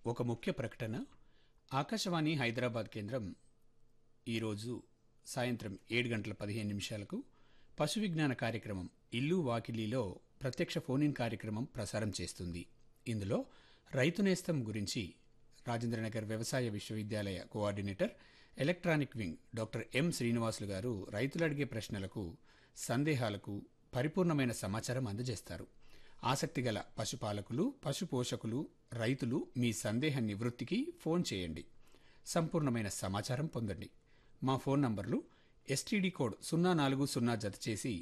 ఒక ముఖ్య ప్రకటన ఆకాశవాణి హైదరాబాద్ కేంద్రం ఈరోజు సాయంత్రం ఏడు గంటల పదిహేను నిమిషాలకు పశు విజ్ఞాన కార్యక్రమం ఇల్లు వాకిలీలో ప్రత్యక్ష ఫోన్ ఇన్ కార్యక్రమం ప్రసారం చేస్తుంది ఇందులో రైతు నేస్తం గురించి రాజేంద్రనగర్ వ్యవసాయ విశ్వవిద్యాలయ coordinator electronic wing doctor M Srinivasulu garu రైతులు అడిగే ప్రశ్నలకు సందేహాలకు పరిపూర్ణమైన సమాచారం అందజేస్తారు ఆసక్తిగల పశుపాలకులు పశు పోషకులు రైతులు మీ సందేహ నివృత్తికి ఫోన్ చేయండి సంపూర్ణమైన సమాచారం పొందండి మా ఫోన్ నంబర్లు ఎస్టీడీ కోడ్ సున్నా నాలుగు సున్నా జత చేసి